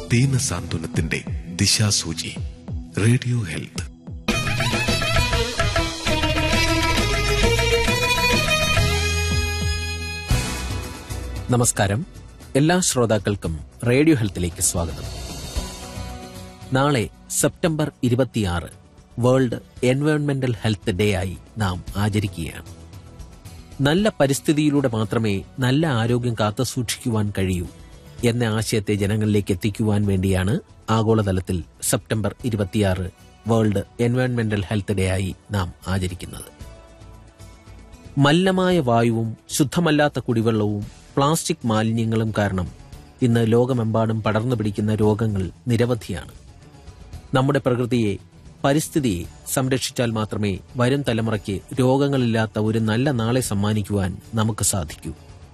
ദീനസാന്ത്വനത്തിന്റെ ദിശാസൂചി radio health നമസ്കാരം എല്ലാ ശ്രോതാക്കൾക്കും റേഡിയോ ഹെൽത്തിലേക്ക് സ്വാഗതം നാളെ സെപ്റ്റംബർ ഇരുപത്തിയാറ് വേൾഡ് എൻവയോൺമെന്റൽ ഹെൽത്ത് ഡേ ആയി നാം ആചരിക്കുകയാണ് നല്ല പരിസ്ഥിതിയിലൂടെ മാത്രമേ നല്ല ആരോഗ്യം കാത്തുസൂക്ഷിക്കുവാൻ കഴിയൂ എന്ന ആശയത്തെ ജനങ്ങളിലേക്ക് എത്തിക്കുവാൻ വേണ്ടിയാണ് ആഗോളതലത്തിൽ സെപ്റ്റംബർ ഇരുപത്തിയാറ് വേൾഡ് എൻവയോൺമെന്റൽ ഹെൽത്ത് ഡേ ആയി നാം ആചരിക്കുന്നത് മലിനമായ വായുവും ശുദ്ധമല്ലാത്ത കുടിവെള്ളവും പ്ലാസ്റ്റിക് മാലിന്യങ്ങളും കാരണം ഇന്ന് ലോകമെമ്പാടും പടർന്നു പിടിക്കുന്ന രോഗങ്ങൾ നിരവധിയാണ് നമ്മുടെ പ്രകൃതിയെ പരിസ്ഥിതിയെ സംരക്ഷിച്ചാൽ മാത്രമേ വരും തലമുറയ്ക്ക് രോഗങ്ങളില്ലാത്ത ഒരു നല്ല നാളെ സമ്മാനിക്കുവാൻ നമുക്ക് സാധിക്കൂ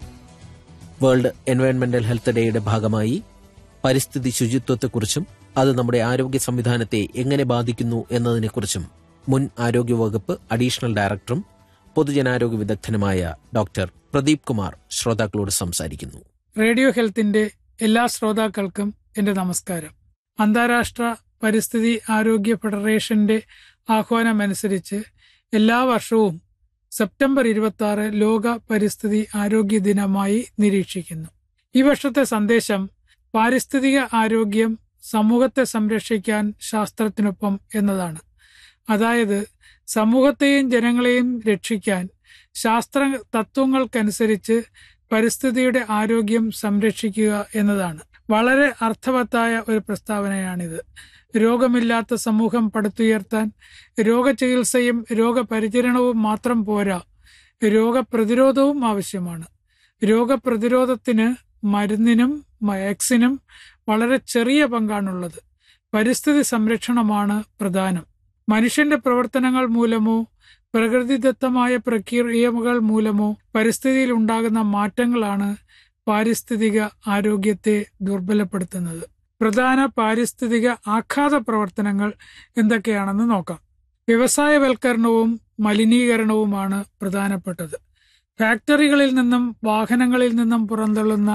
വേൾഡ് എൻവയോൺമെന്റൽ ഹെൽത്ത് ഡേയുടെ ഭാഗമായി പരിസ്ഥിതി ശുചിത്വത്തെക്കുറിച്ചും അത് നമ്മുടെ ആരോഗ്യ സംവിധാനത്തെ എങ്ങനെ ബാധിക്കുന്നു എന്നതിനെക്കുറിച്ചും മുൻ ആരോഗ്യവകുപ്പ് അഡീഷണൽ ഡയറക്ടറും പൊതുജനാരോഗ്യ വിദഗ്ധനുമായ ഡോക്ടർ പ്രദീപ് കുമാർ ശ്രോതാക്കളോട് സംസാരിക്കുന്നു റേഡിയോ ഹെൽത്തിന്റെ എല്ലാ ശ്രോതാക്കൾക്കും എന്റെ നമസ്കാരം അന്താരാഷ്ട്ര പരിസ്ഥിതി ആരോഗ്യ ഫെഡറേഷന്റെ ആഹ്വാനമനുസരിച്ച് എല്ലാ വർഷവും സെപ്റ്റംബർ ഇരുപത്തി ആറ് ലോക പരിസ്ഥിതി ആരോഗ്യ ദിനമായി നിരീക്ഷിക്കുന്നു ഈ വർഷത്തെ സന്ദേശം പാരിസ്ഥിതിക ആരോഗ്യം സമൂഹത്തെ സംരക്ഷിക്കാൻ ശാസ്ത്രത്തിനൊപ്പം എന്നതാണ് അതായത് സമൂഹത്തെയും ജനങ്ങളെയും രക്ഷിക്കാൻ ശാസ്ത്ര തത്വങ്ങൾക്കനുസരിച്ച് പരിസ്ഥിതിയുടെ ആരോഗ്യം സംരക്ഷിക്കുക എന്നതാണ് വളരെ അർത്ഥവത്തായ ഒരു പ്രസ്താവനയാണിത് രോഗമില്ലാത്ത സമൂഹം പടുത്തുയർത്താൻ രോഗചികിത്സയും രോഗപരിചരണവും മാത്രം പോരാ രോഗപ്രതിരോധവും ആവശ്യമാണ് രോഗപ്രതിരോധത്തിന് മരുന്നിനും വാക്സിനും വളരെ ചെറിയ പങ്കാണുള്ളത് പരിസ്ഥിതി സംരക്ഷണമാണ് പ്രധാനം മനുഷ്യന്റെ പ്രവർത്തനങ്ങൾ മൂലമോ പ്രകൃതിദത്തമായ പ്രക്രിയകൾ മൂലമോ പരിസ്ഥിതിയിൽ ഉണ്ടാകുന്ന മാറ്റങ്ങളാണ് പാരിസ്ഥിതിക ആരോഗ്യത്തെ ദുർബലപ്പെടുത്തുന്നത് പ്രധാന പാരിസ്ഥിതിക ആഘാത പ്രവർത്തനങ്ങൾ എന്തൊക്കെയാണെന്ന് നോക്കാം വ്യവസായവൽക്കരണവും മലിനീകരണവുമാണ് പ്രധാനപ്പെട്ടത് ഫാക്ടറികളിൽ നിന്നും വാഹനങ്ങളിൽ നിന്നും പുറന്തള്ളുന്ന